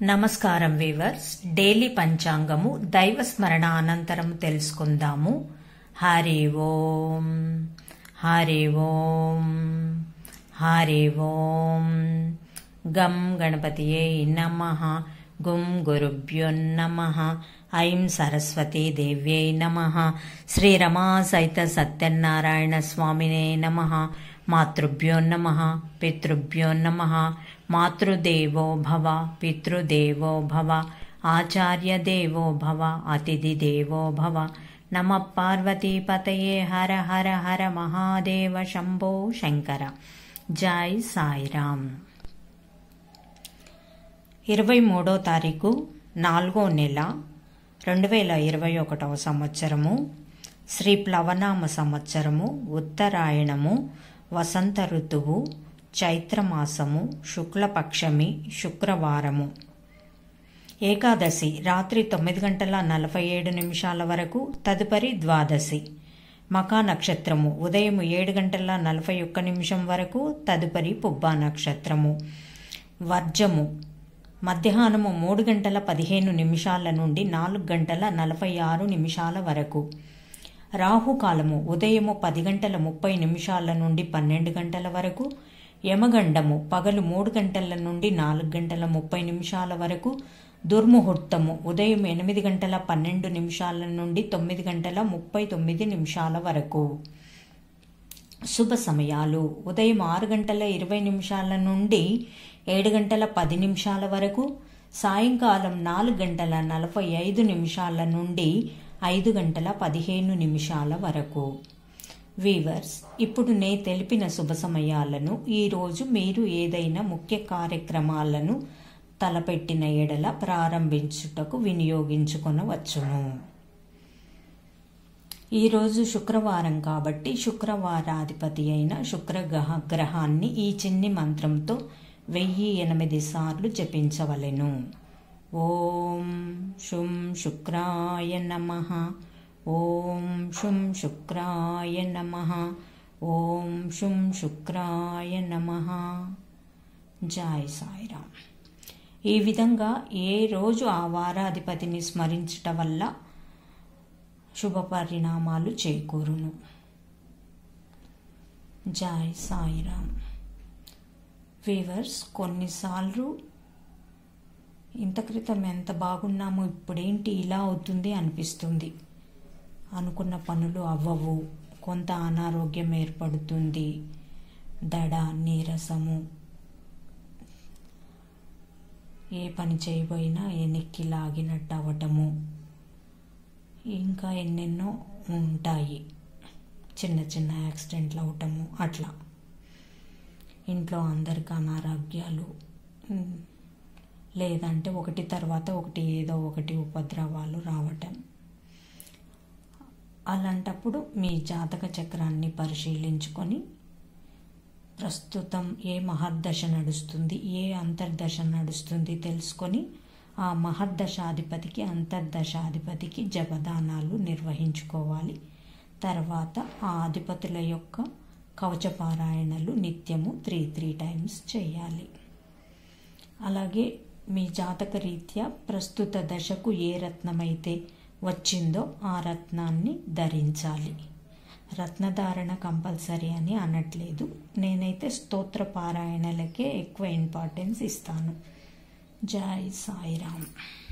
నమస్కారం weavers daily పంచాంగము దైవ స్మరణ అనంతరం తెలుసుకుందాము హరి ఓం హరి ఓం హరి ఓం గం గణపతియే నమ గుం గురుభ్యో నమ ఐం సరస్వతీ దేవ్యై నమ శ్రీరమా సైత సత్యనారాయణ స్వామినే నమ మాతృభ్యో నమ పితృభ్యో నమ మాతృదేవో భవ పితృదేవో భవ ఆచార్యదేవో భవ అతిథిదేవో భవ నమ పార్వతీపతయే హర హర హర మహాదేవ శంభో శంకర జై సాయిరామ్ ఇరవై మూడో తారీఖు నాలుగో నెల రెండు వేల ఇరవై ఒకటవ సంవత్సరము శ్రీ ప్లవనామ సంవత్సరము ఉత్తరాయణము వసంత ఋతువు చైత్రమాసము శుక్లపక్షమి శుక్రవారము ఏకాదశి రాత్రి తొమ్మిది గంటల నలభై ఏడు నిమిషాల వరకు తదుపరి ద్వాదశి మకా నక్షత్రము ఉదయం ఏడు గంటల నలభై ఒక్క నిమిషం వరకు తదుపరి పుబ్బా నక్షత్రము వర్జము మధ్యాహ్నము మూడు గంటల పదిహేను నిమిషాల నుండి నాలుగు గంటల నలభై ఆరు నిమిషాల వరకు రాహుకాలము ఉదయము పది గంటల ముప్పై నిమిషాల నుండి పన్నెండు గంటల వరకు యమగండము పగలు మూడు గంటల నుండి నాలుగు గంటల ముప్పై నిమిషాల వరకు దుర్ముహూర్తము ఉదయం ఎనిమిది గంటల పన్నెండు నిమిషాల నుండి తొమ్మిది గంటల ముప్పై తొమ్మిది నిమిషాల వరకు శుభ సమయాలు ఉదయం ఆరు గంటల ఇరవై నిమిషాల నుండి ఏడు గంటల పది నిమిషాల వరకు సాయంకాలం నాలుగు గంటల నలభై ఐదు నిమిషాల నుండి ఐదు గంటల పదిహేను నిమిషాల వరకు వీవర్స్ ఇప్పుడు నే తెలిపిన శుభ సమయాలను ఈరోజు మీరు ఏదైనా ముఖ్య కార్యక్రమాలను తలపెట్టిన ఎడల ప్రారంభించుటకు వినియోగించుకొనవచ్చును ఈరోజు శుక్రవారం కాబట్టి శుక్రవారాధిపతి అయిన శుక్రగ్రహ గ్రహాన్ని ఈ చిన్ని మంత్రంతో వెయ్యి ఎనిమిది సార్లు జపించవలెను ఓం శుం శుక్రాయ నమ ఓం శుం శుక్రాయ నమ ఓం శుం శుక్రాయ నమ జాయ్ సాయిరామ్ ఈ విధంగా ఏ రోజు ఆ వారాధిపతిని స్మరించటం వల్ల శుభ పరిణామాలు చేకూరును జాయ్ సాయిరామ్ వీవర్స్ కొన్నిసార్లు ఇంత క్రితం ఎంత బాగున్నామో ఇప్పుడేంటి ఇలా అవుతుంది అనిపిస్తుంది అనుకున్న పనులు అవ్వవు కొంత అనారోగ్యం ఏర్పడుతుంది దడ నీరసము ఏ పని చేయబోయినా వెనక్కి లాగినట్టు అవ్వటము ఇంకా ఎన్నెన్నో ఉంటాయి చిన్న చిన్న యాక్సిడెంట్లు అవటము అట్లా ఇంట్లో అందరికి అనారోగ్యాలు లేదంటే ఒకటి తర్వాత ఒకటి ఏదో ఒకటి ఉపద్రవాలు రావటం అలాంటప్పుడు మీ జాతక చక్రాన్ని పరిశీలించుకొని ప్రస్తుతం ఏ మహర్దశ నడుస్తుంది ఏ అంతర్దశ నడుస్తుంది తెలుసుకొని ఆ మహర్దశాధిపతికి అంతర్దశాధిపతికి జపదానాలు నిర్వహించుకోవాలి తర్వాత ఆ అధిపతుల యొక్క కవచపారాయణలు నిత్యము త్రీ త్రీ టైమ్స్ చేయాలి అలాగే మీ జాతక రీత్యా ప్రస్తుత దశకు ఏ రత్నమైతే వచ్చిందో ఆ రత్నాన్ని ధరించాలి రత్నధారణ కంపల్సరీ అని అనట్లేదు నేనైతే స్తోత్ర పారాయణలకే ఎక్కువ ఇంపార్టెన్స్ ఇస్తాను జై సాయిరామ్